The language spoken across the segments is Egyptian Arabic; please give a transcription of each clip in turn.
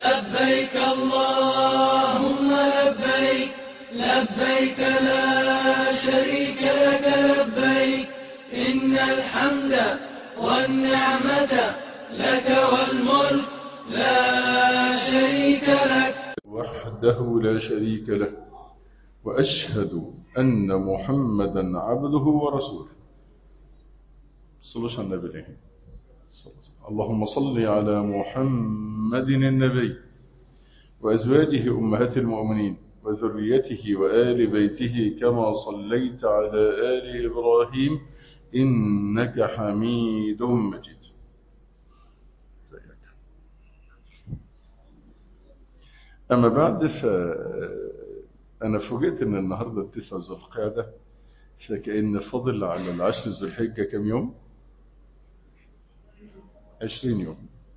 لبيك اللهم لبيك لبيك لا شريك لك لبيك إن الحمد والنعمة لك والملك لا شريك لك وحده لا شريك له وأشهد أن محمدا عبده ورسوله صلوش النبي عليه اللهم صل على محمد النبي وأزواجه أمهات المؤمنين وذريته وآل بيته كما صليت على آل إبراهيم إنك حميد مجيد أما بعد فأنا فوجئت أن النهاردة التسعة ذو القعدة فكأن فضل على العشر ذو الحجة كم يوم عشرين يوم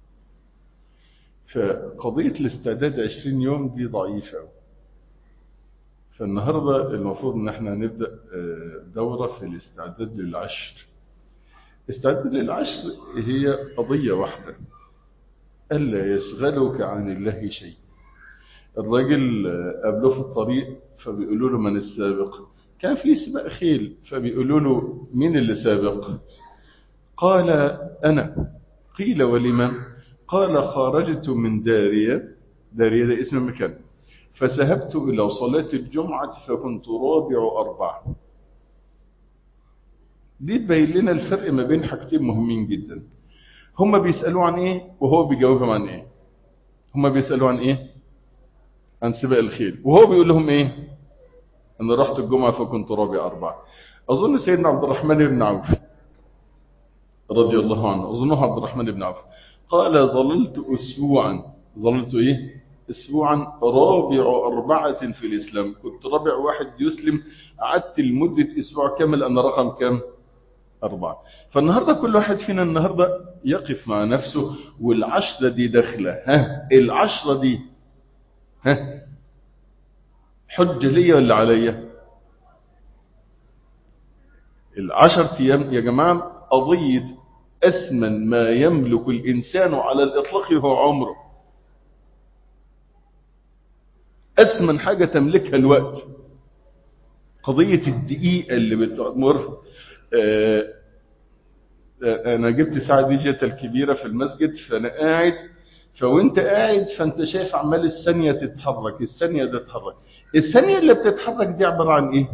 فقضية الاستعداد عشرين يوم دي ضعيفة فالنهاردة المفروض ان احنا نبدأ دورة في الاستعداد للعشر الاستعداد للعشر هي قضية واحدة ألا يشغلك عن الله شيء الراجل قابله في الطريق فبيقولوا له من السابق كان في سباق خيل فبيقولوا له مين اللي سابق قال أنا قيل ولمن قال خرجت من دارية دارية ده اسم مكان فذهبت إلى صلاة الجمعة فكنت رابع أربعة دي تبين لنا الفرق ما بين حاجتين مهمين جدا هم بيسألوا عن إيه وهو بيجاوبهم عن إيه هم بيسألوا عن إيه عن سباق الخيل وهو بيقول لهم إيه أنا رحت الجمعة فكنت رابع أربعة أظن سيدنا عبد الرحمن بن عوف رضي الله عنه أظنه عبد الرحمن بن عوف قال ظللت أسبوعا ظللت إيه أسبوعا رابع أربعة في الإسلام كنت رابع واحد يسلم قعدت لمدة أسبوع كامل أنا رقم كام أربعة فالنهاردة كل واحد فينا النهاردة يقف مع نفسه والعشرة دي داخلة ها العشرة دي ها حجة ليا ولا عليا العشر أيام يا جماعة قضية أثمن ما يملك الإنسان على الإطلاق هو عمره أثمن حاجة تملكها الوقت قضية الدقيقة اللي بتمر أنا جبت ساعة ديجيتال كبيرة في المسجد فأنا قاعد فوانت قاعد فانت شايف عمال الثانية تتحرك الثانية تتحرك الثانية اللي بتتحرك دي عبارة عن ايه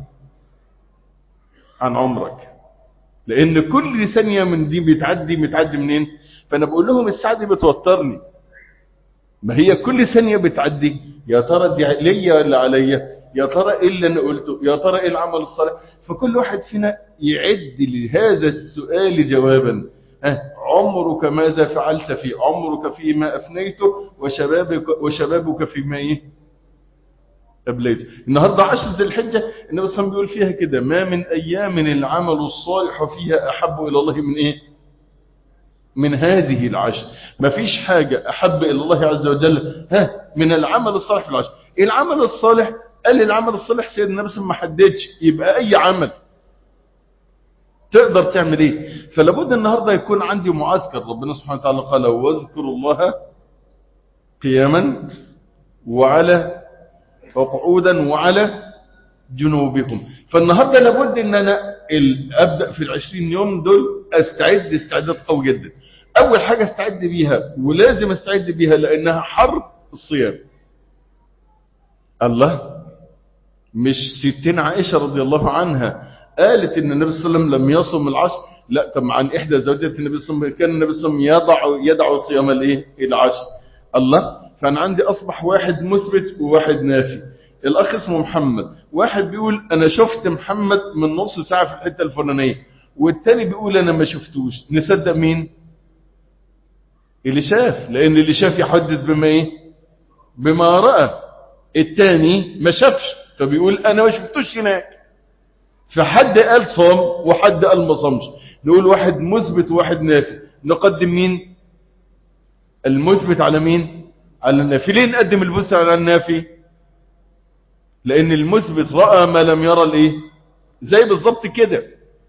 عن عمرك لان كل ثانية من دي بتعدي بتعدي منين فانا بقول لهم الساعة دي بتوترني ما هي كل ثانية بتعدي يا ترى دي ليا ولا عليا يا ترى ايه اللي انا قلته يا ترى ايه العمل الصالح فكل واحد فينا يعد لهذا السؤال جوابا أه عمرك ماذا فعلت فيه عمرك فيما أفنيته وشبابك, وشبابك فيما إيه أبليته النهاردة عشر ذي الحجة النبي صلى الله عليه وسلم بيقول فيها كده ما من أيام العمل الصالح فيها أحب إلى الله من إيه من هذه العشر ما فيش حاجة أحب إلى الله عز وجل ها من العمل الصالح في العشر إيه العمل الصالح قال العمل الصالح سيدنا النبي صلى الله عليه وسلم ما حددش يبقى أي عمل تقدر تعمل ايه فلابد النهاردة يكون عندي معسكر ربنا سبحانه وتعالى قال واذكروا الله قياما وعلى وقعودا وعلى جنوبكم فالنهاردة لابد ان انا ابدأ في العشرين يوم دول استعد استعداد قوي جدا اول حاجة استعد بيها ولازم استعد بيها لانها حرب الصيام الله مش ستين عائشة رضي الله عنها قالت ان النبي صلى الله عليه وسلم لم يصم العشر لا طب عن احدى زوجات النبي صلى الله عليه وسلم كان النبي صلى الله عليه وسلم يضع يدعو صيام الايه العشر الله فانا عندي اصبح واحد مثبت وواحد نافي الاخ اسمه محمد واحد بيقول انا شفت محمد من نص ساعه في الحته الفلانيه والتاني بيقول انا ما شفتوش نصدق مين اللي شاف لان اللي شاف يحدث بما ايه بما راى التاني ما شافش فبيقول انا ما شفتوش هناك فحد قال صام وحد قال ما صامش نقول واحد مثبت وواحد نافي نقدم مين المثبت على مين على النافي ليه نقدم المثبت على النافي لان المثبت راى ما لم يرى الايه زي بالظبط كده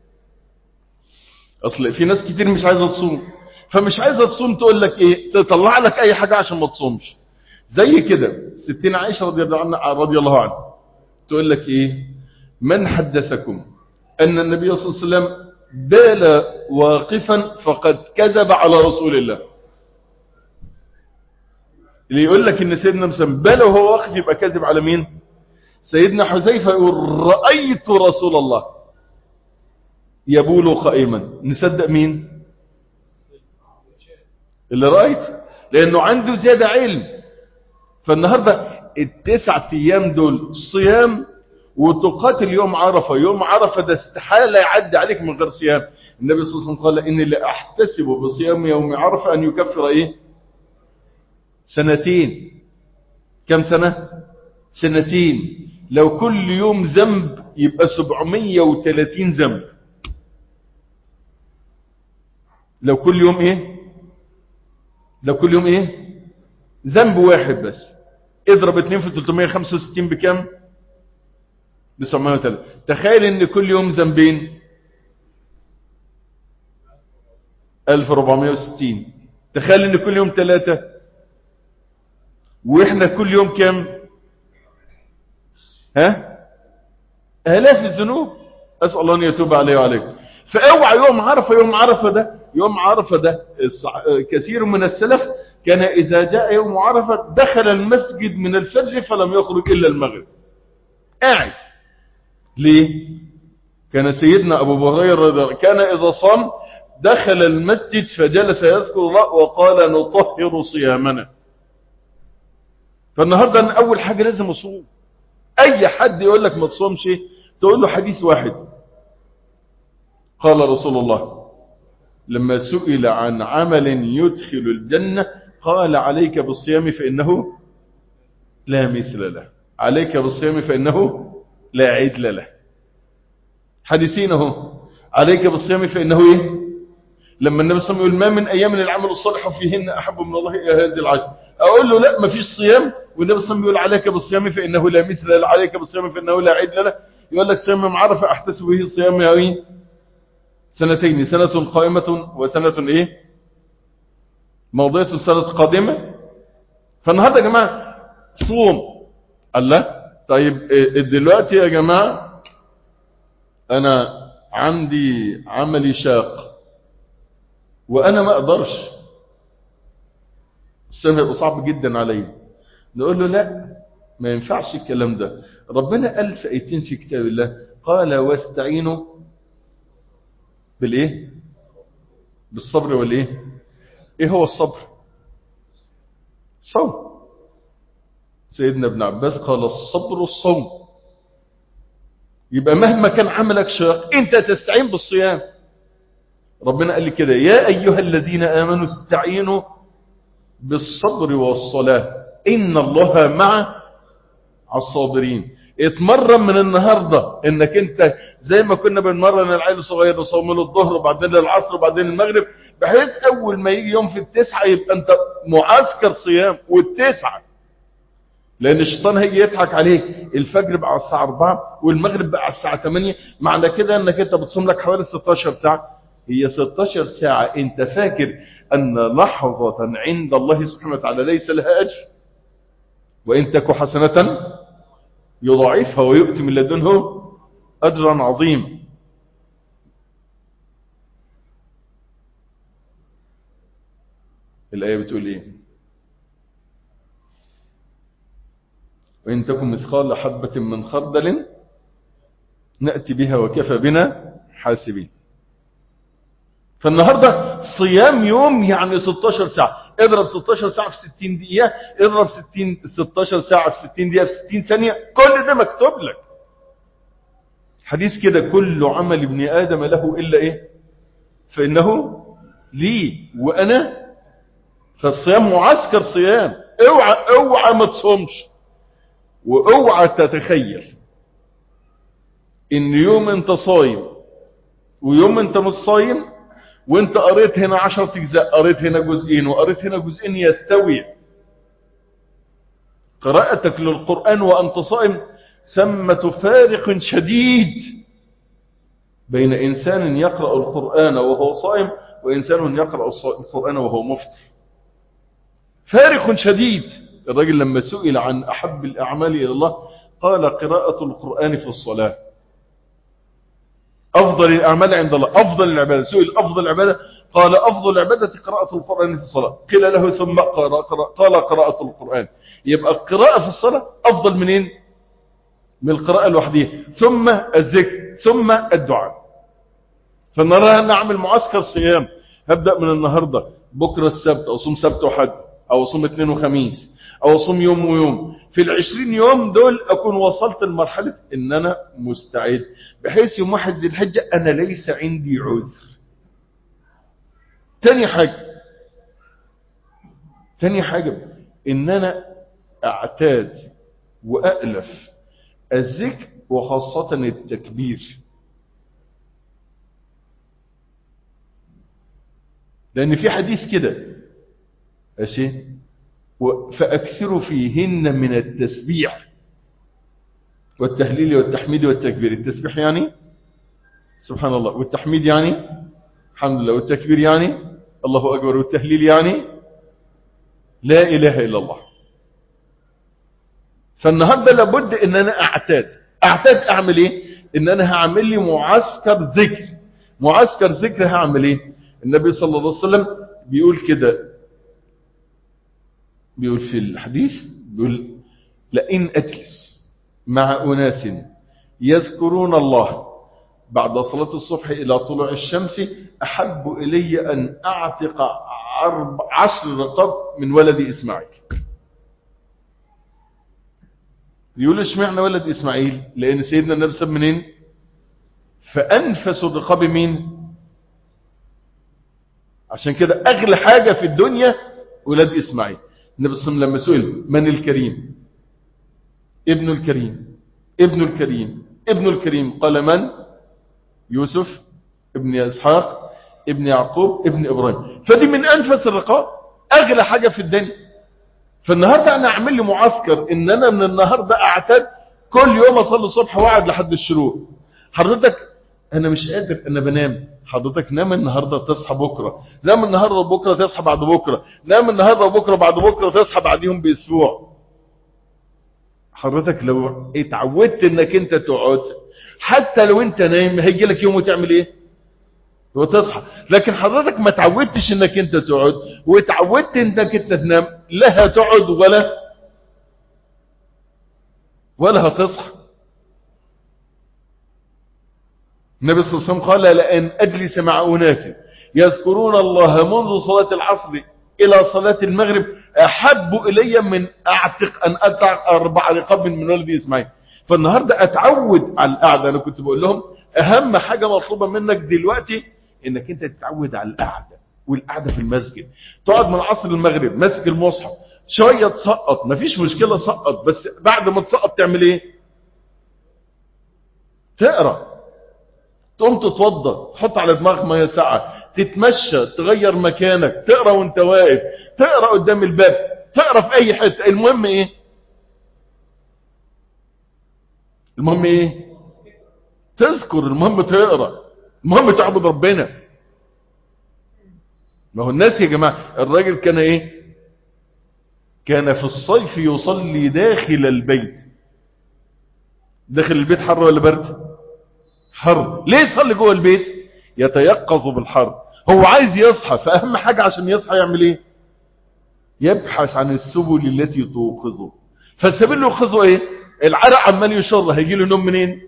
اصل في ناس كتير مش عايزه تصوم فمش عايزه تصوم تقول لك ايه تطلع لك اي حاجه عشان ما تصومش زي كده ستين عائشة رضي الله عنها رضي الله عنها تقول لك ايه من حدثكم ان النبي صلى الله عليه وسلم بال واقفا فقد كذب على رسول الله اللي يقول لك ان سيدنا مسلم بال وهو واقف يبقى كذب على مين سيدنا حذيفة يقول رأيت رسول الله يبول قائما نصدق مين اللي رأيت لأنه عنده زيادة علم فالنهاردة التسعة أيام دول صيام وتقاتل يوم عرفة يوم عرفة ده استحالة يعدي عليك من غير صيام النبي صلى الله عليه وسلم قال إني لأحتسب بصيام يوم عرفة أن يكفر إيه سنتين كم سنة سنتين لو كل يوم ذنب يبقى 730 ذنب لو كل يوم ايه لو كل يوم ايه ذنب واحد بس اضرب 2 في 365 بكم ب 703 تخيل ان كل يوم ذنبين 1460 تخيل ان كل يوم ثلاثة واحنا كل يوم كم ها الاف الذنوب اسال الله ان يتوب علي وعليكم فاوعى يوم عرفه يوم عرفه ده يوم عرفه ده كثير من السلف كان اذا جاء يوم عرفه دخل المسجد من الفجر فلم يخرج الا المغرب قاعد ليه كان سيدنا ابو هريره كان اذا صام دخل المسجد فجلس يذكر الله وقال نطهر صيامنا فالنهارده أنا اول حاجه لازم اصوم اي حد يقول لك ما تصومش تقول له حديث واحد قال رسول الله لما سئل عن عمل يدخل الجنة قال عليك بالصيام فإنه لا مثل له عليك بالصيام فإنه لا عدل له حديثينه عليك بالصيام فإنه إيه لما النبي صلى الله عليه وسلم يقول ما من أيام العمل الصالح فيهن أحب من الله إلى هذه العشر أقول له لا ما فيش صيام والنبي صلى الله عليه وسلم يقول عليك بالصيام فإنه لا مثل له عليك بالصيام فإنه لا عدل له يقول لك صيام معرفة أحتسب به صيام يومين سنتين سنة قائمة وسنة إيه موضية سنة قادمة فالنهاردة يا جماعة صوم الله طيب دلوقتي يا جماعة أنا عندي عملي شاق وأنا ما أقدرش السنة يبقى صعب جدا علي نقول له لا ما ينفعش الكلام ده ربنا قال في ايتين في كتاب الله قال واستعينوا بالايه بالصبر والايه ايه هو الصبر صوم سيدنا ابن عباس قال الصبر الصوم يبقى مهما كان عملك شاق انت تستعين بالصيام ربنا قال لي كده يا ايها الذين امنوا استعينوا بالصبر والصلاه ان الله مع الصابرين اتمرن من النهاردة انك انت زي ما كنا بنمرن العيل الصغير نصوم له الظهر وبعدين للعصر وبعدين المغرب بحيث اول ما يجي يوم في التسعة يبقى انت معسكر صيام والتسعة لان الشيطان هيجي يضحك عليك الفجر بقى على الساعة 4 والمغرب بقى على الساعة 8 معنى كده انك انت بتصوم لك حوالي 16 ساعة هي 16 ساعة انت فاكر ان لحظة عند الله سبحانه وتعالى ليس لها اجر وان تك حسنة يضاعفها ويؤتي من لدنه أجرا عظيما الآية بتقول إيه وإن تكن مثقال حبة من خردل نأتي بها وكفى بنا حاسبين فالنهاردة صيام يوم يعني 16 ساعة اضرب 16 ساعة في 60 دقيقة اضرب 60 16 ساعة في 60 دقيقة في 60 ثانية كل ده مكتوب لك حديث كده كل عمل ابن آدم له إلا إيه فإنه لي وأنا فالصيام معسكر صيام اوعى اوعى ما تصومش واوعى تتخيل ان يوم انت صايم ويوم انت مش صايم وانت قريت هنا عشرة اجزاء قريت هنا جزئين وقريت هنا جزئين يستوي قراءتك للقرآن وانت صائم ثمة فارق شديد بين انسان يقرأ القرآن وهو صائم وانسان يقرأ القرآن وهو مفطر فارق شديد الراجل لما سئل عن أحب الأعمال إلى الله قال قراءة القرآن في الصلاة أفضل الأعمال عند الله أفضل العبادة سئل أفضل العبادة قال أفضل العبادة قراءة القرآن في الصلاة قيل له ثم قال قراءة القرآن يبقى القراءة في الصلاة أفضل منين من القراءة الوحدية ثم الذكر ثم الدعاء فنرى نعمل معسكر صيام هبدأ من النهاردة بكرة السبت أو صوم سبت وحد أو صوم اثنين وخميس أو صوم يوم ويوم في العشرين يوم دول أكون وصلت لمرحلة إن أنا مستعد بحيث يوم واحد ذي الحجة أنا ليس عندي عذر تاني حاجة تاني حاجة إن أنا أعتاد وأألف الذكر وخاصة التكبير لأن في حديث كده ماشي فأكثروا فيهن من التسبيح والتهليل والتحميد والتكبير التسبيح يعني سبحان الله والتحميد يعني الحمد لله والتكبير يعني الله أكبر والتهليل يعني لا إله إلا الله فالنهاردة لابد ان انا اعتاد اعتاد اعمل ايه ان انا هعمل لي معسكر ذكر معسكر ذكر هعمل ايه النبي صلى الله عليه وسلم بيقول كده بيقول في الحديث بيقول لئن اجلس مع اناس يذكرون الله بعد صلاة الصبح الى طلوع الشمس احب الي ان اعتق عشر رقاب من ولد اسماعيل يقول اشمعنى ولد اسماعيل لان سيدنا النبي سب منين فانفس الرقاب مين عشان كده اغلى حاجة في الدنيا ولاد اسماعيل النبي صلى الله عليه وسلم لما سئل من الكريم ابن الكريم ابن الكريم ابن الكريم قال من يوسف ابن اسحاق ابن يعقوب ابن ابراهيم فدي من انفس الرقاب اغلى حاجة في الدنيا فالنهاردة انا اعمل لي معسكر ان انا من النهاردة اعتاد كل يوم اصلي الصبح واقعد لحد الشروق حضرتك انا مش قادر انا بنام حضرتك نام النهاردة تصحى بكرة نام النهاردة بكرة تصحى بعد بكرة نام النهاردة بكرة بعد بكرة تصحى بعديهم باسبوع حضرتك لو اتعودت انك انت تقعد حتى لو انت نايم هيجي لك يوم وتعمل ايه وتصحى لكن حضرتك ما تعودتش انك انت تقعد وتعودت انك انت تنام لا هتقعد ولا ولا هتصحى النبي صلى الله عليه وسلم قال لأن أجلس مع أناس يذكرون الله منذ صلاة العصر إلى صلاة المغرب أحب إلي من أعتق أن أتع أربع رقاب من ولد إسماعيل فالنهاردة أتعود على القعدة أنا كنت بقول لهم أهم حاجة مطلوبة منك دلوقتي إنك أنت تتعود على القعدة والقعدة في المسجد تقعد من عصر المغرب ماسك المصحف شوية تسقط مفيش مشكلة سقط بس بعد ما تسقط تعمل ايه تقرأ تقوم تتوضى تحط على دماغك ميه ساعة تتمشى تغير مكانك تقرأ وانت واقف تقرأ قدام الباب تقرأ في اي حتة المهم ايه المهم ايه تذكر المهم تقرأ المهم تعبد ربنا ما هو الناس يا جماعة الراجل كان ايه كان في الصيف يصلي داخل البيت داخل البيت حر ولا برد حر ليه يصلي جوه البيت يتيقظ بالحر هو عايز يصحى فأهم حاجة عشان يصحى يعمل ايه يبحث عن السبل التي توقظه فالسبيل اللي يوقظه ايه العرق عمال يشر هيجي له نوم منين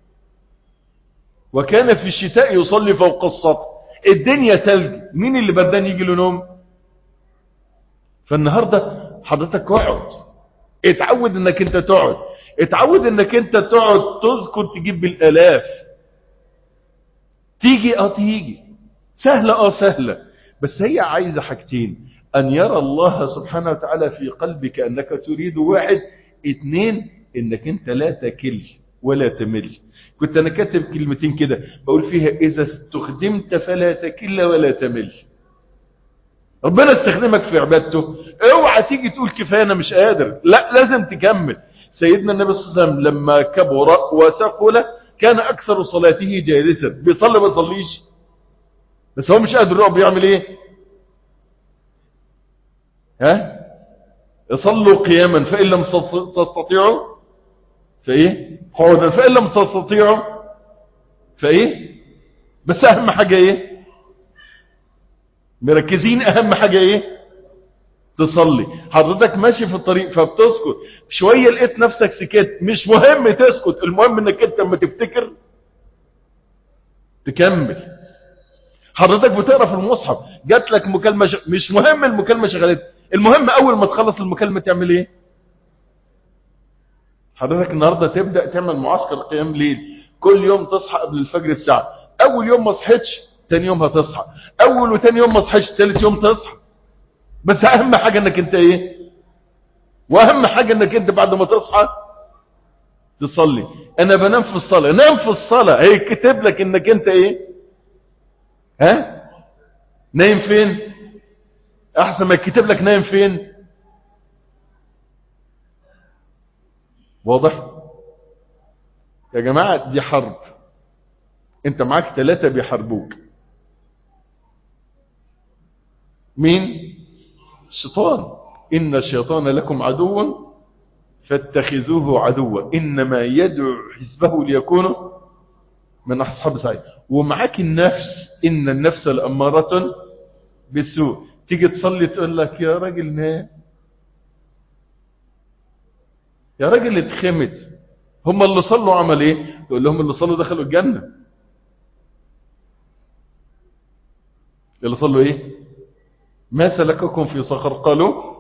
وكان في الشتاء يصلي فوق السطح الدنيا تلج مين اللي بدان يجي له نوم فالنهاردة حضرتك اقعد اتعود انك انت تقعد اتعود انك انت تقعد تذكر تجيب بالالاف تيجي اه تيجي سهلة اه سهلة بس هي عايزة حاجتين ان يرى الله سبحانه وتعالى في قلبك انك تريد واحد اتنين انك انت لا تكل ولا تمل كنت انا كاتب كلمتين كده بقول فيها اذا استخدمت فلا تكل ولا تمل ربنا استخدمك في عبادته اوعى تيجي تقول كفايه انا مش قادر لا لازم تكمل سيدنا النبي صلى الله عليه وسلم لما كبر وثقل كان اكثر صلاته جالسا بيصلي ما يصليش بس هو مش قادر يقف بيعمل ايه ها صلوا قياما فإن لم تستطيعوا فإيه قعودا فإن لم تستطيعوا فإيه بس أهم حاجة إيه مركزين أهم حاجة إيه تصلي حضرتك ماشي في الطريق فبتسكت شوية لقيت نفسك سكت مش مهم تسكت المهم انك انت لما تفتكر تكمل حضرتك بتقرا في المصحف جات لك مكالمه ش... مش مهم المكالمه شغلت المهم اول ما تخلص المكالمه تعمل ايه حضرتك النهارده تبدا تعمل معسكر قيام ليل كل يوم تصحى قبل الفجر بساعه اول يوم ما صحيتش تاني يوم هتصحى اول وتاني يوم ما صحيتش تالت يوم تصحى بس اهم حاجه انك انت ايه واهم حاجه انك انت بعد ما تصحى تصلي انا بنام في الصلاه نام في الصلاه هي كتب لك انك انت ايه ها نايم فين احسن ما يكتب لك نايم فين واضح يا جماعة دي حرب انت معاك ثلاثة بيحاربوك مين الشيطان ان الشيطان لكم عدو فاتخذوه عدوا انما يدعو حزبه ليكونوا من اصحاب سعيد ومعاك النفس ان النفس الاماره بالسوء تيجي تصلي تقول لك يا راجل نام يا راجل اتخمت هم اللي صلوا عمل ايه تقول لهم اللي صلوا دخلوا الجنه اللي صلوا ايه ما سلككم في صخر قالوا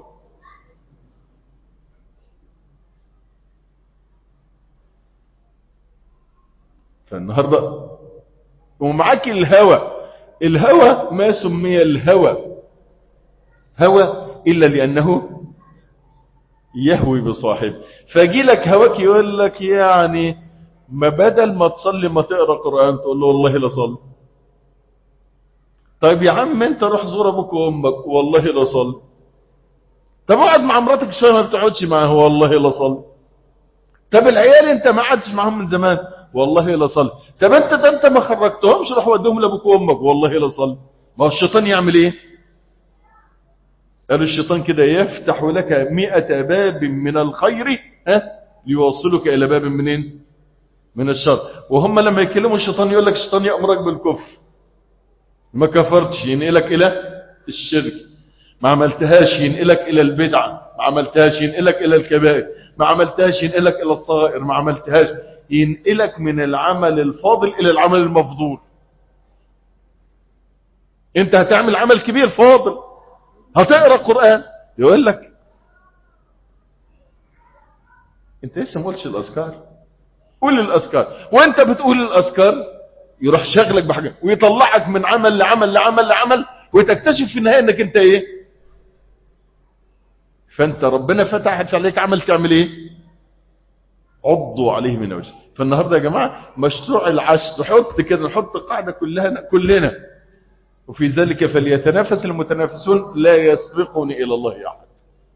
فالنهارده ومعاك الهوى الهوى ما سمي الهوى هوى إلا لأنه يهوي بصاحب فاجي لك هواك يقول لك يعني ما بدل ما تصلي ما تقرأ قرآن تقول له والله لا صلي طيب يا عم انت روح زور ابوك وامك والله لا صلي طب اقعد مع مراتك شويه ما بتقعدش معاها والله لا صلي طب العيال انت ما قعدتش معاهم من زمان والله لا صلي طب انت ده انت ما خرجتهمش روح وديهم لابوك وامك والله لا صلي ما هو الشيطان يعمل ايه قال الشيطان كده يفتح لك مئة باب من الخير ها ليوصلك الى باب منين من الشر وهم لما يكلموا الشيطان يقول لك الشيطان يأمرك بالكفر ما كفرتش ينقلك الى الشرك ما عملتهاش ينقلك الى البدعة ما عملتهاش ينقلك الى الكبائر ما عملتهاش ينقلك الى الصغائر ما عملتهاش ينقلك من العمل الفاضل الى العمل المفضول انت هتعمل عمل كبير فاضل هتقرا قران يقول لك انت لسه ما قلتش الاذكار قول الاذكار وانت بتقول الاذكار يروح شغلك بحاجه ويطلعك من عمل لعمل لعمل لعمل وتكتشف في النهايه انك انت ايه فانت ربنا فتحت عليك عمل تعمل ايه عضوا عليه من وجه فالنهارده يا جماعه مشروع العشر نحط كده نحط قاعده كلها كلنا وفي ذلك فليتنافس المتنافسون لا يسبقني الى الله احد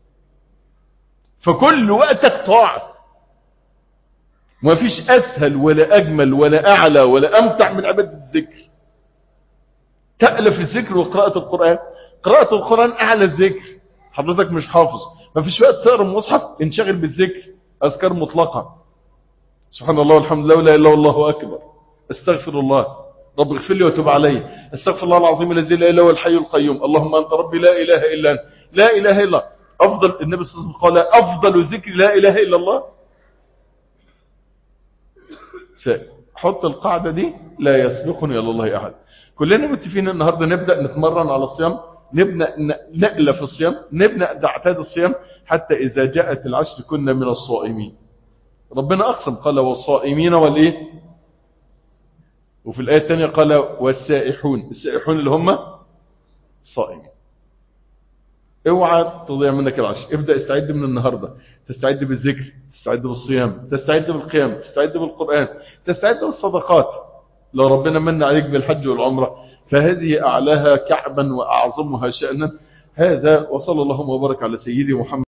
فكل وقتك طاعه ما فيش اسهل ولا اجمل ولا اعلى ولا امتع من عباده الذكر تالف الذكر وقراءه القران قراءه القران اعلى الذكر حضرتك مش حافظ ما فيش وقت تقرا المصحف انشغل بالذكر اذكار مطلقه سبحان الله والحمد لله ولا اله الا الله والله اكبر استغفر الله رب اغفر لي وتب علي استغفر الله العظيم الذي لا اله الا هو الحي القيوم اللهم انت ربي لا اله الا انت لا اله الا افضل النبي صلى الله عليه وسلم قال افضل ذكر لا اله الا الله حط القاعده دي لا يسبقني الى الله احد كلنا متفقين النهارده نبدا نتمرن على الصيام نبدا نقله في الصيام نبدا نعتاد الصيام حتى اذا جاءت العشر كنا من الصائمين ربنا اقسم قال والصائمين والايه وفي الآية الثانية قال والسائحون السائحون اللي هم الصائمين اوعى تضيع منك العشر ابدأ استعد من النهاردة تستعد بالذكر تستعد بالصيام تستعد بالقيام تستعد بالقرآن تستعد بالصدقات لو ربنا من عليك بالحج والعمرة فهذه أعلاها كعبا وأعظمها شأنا هذا وصلى الله وبارك على سيدي محمد